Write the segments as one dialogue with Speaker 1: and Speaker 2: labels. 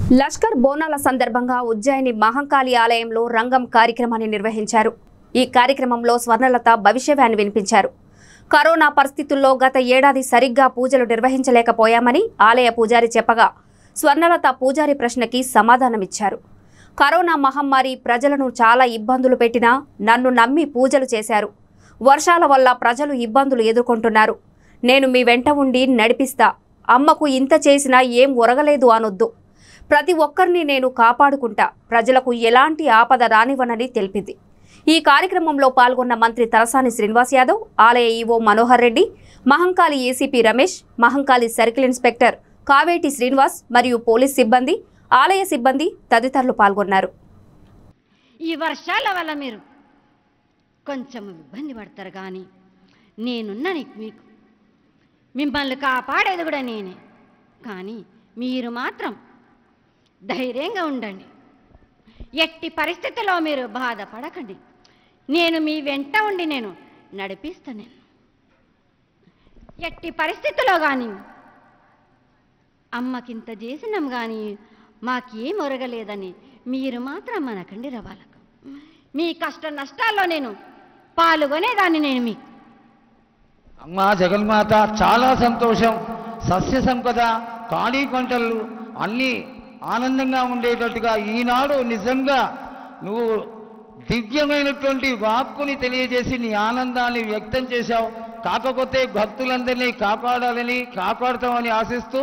Speaker 1: లష్కర్ బోనాల సందర్భంగా ఉజ్జయిని మహంకాళి ఆలయంలో రంగం కార్యక్రమాన్ని నిర్వహించారు ఈ కార్యక్రమంలో స్వర్ణలత భవిష్యవాణి వినిపించారు కరోనా పరిస్థితుల్లో గత ఏడాది సరిగ్గా పూజలు నిర్వహించలేకపోయామని ఆలయ పూజారి చెప్పగా స్వర్ణలత పూజారి ప్రశ్నకి సమాధానమిచ్చారు కరోనా మహమ్మారి ప్రజలను చాలా ఇబ్బందులు పెట్టినా నన్ను నమ్మి పూజలు చేశారు వర్షాల వల్ల ప్రజలు ఇబ్బందులు ఎదుర్కొంటున్నారు నేను మీ వెంట ఉండి నడిపిస్తా అమ్మకు ఇంత చేసినా ఏం ఒరగలేదు అనొద్దు ప్రతి ఒక్కరిని నేను కాపాడుకుంటా ప్రజలకు ఎలాంటి ఆపద రానివ్వనని తెలిపింది ఈ కార్యక్రమంలో పాల్గొన్న మంత్రి తలసాని శ్రీనివాస్ యాదవ్ ఆలయ EO Manohar Reddy Mahankali ACP Ramesh Mahankali circle inspector Kaveti Srinivas మరియు పోలీస్ సిబ్బంది ఆలయ సిబ్బంది తదితరులు పాల్గొన్నారు
Speaker 2: ఈ వర్షాల వల్ల మీరు కొంచెం ఇబ్బంది పడతారు కానీ నేనున్నా నీకు మీకు మిమ్మల్ని కాపాడేది కూడా నేనే కానీ మీరు మాత్రం ధైర్యంగా ఉండండి ఎట్టి పరిస్థితిలో మీరు బాధపడకండి నేను మీ వెంట ఉండి నేను నడిపిస్తాను నేను ఎట్టి పరిస్థితిలో కానీ అమ్మకింత చేసినాం కానీ మాకేం ఒరగలేదని మీరు మాత్రం మనకండి రవాలకు మీ కష్ట నష్టాల్లో నేను పాల్గొనేదాన్ని నేను మీకు
Speaker 3: అమ్మా జగన్మాత చాలా సంతోషం సస్య సంపద ఖాళీ పంటలు అన్నీ ఆనందంగా ఉండేటట్టుగా ఈనాడు నిజంగా నువ్వు దివ్యమైనటువంటి వాక్కుని తెలియజేసి నీ ఆనందాన్ని వ్యక్తం చేశావు కాకపోతే భక్తులందరినీ కాపాడాలని కాపాడుతామని ఆశిస్తూ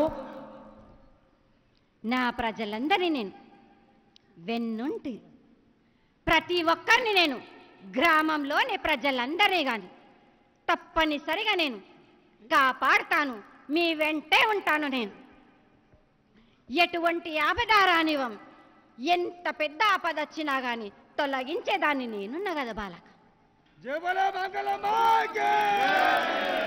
Speaker 2: నా ప్రజలందరినీ నేను వెన్నుంటి ప్రతి ఒక్కరిని నేను గ్రామంలోని ప్రజలందరినీ కానీ తప్పనిసరిగా నేను కాపాడుతాను మీ వెంటే ఉంటాను నేను ఎటువంటి ఆపద రానివ్వం ఎంత పెద్ద ఆపద వచ్చినా కానీ తొలగించేదాన్ని నేనున్నా కదా బాలక
Speaker 3: జయ బలో మంగళమాయకే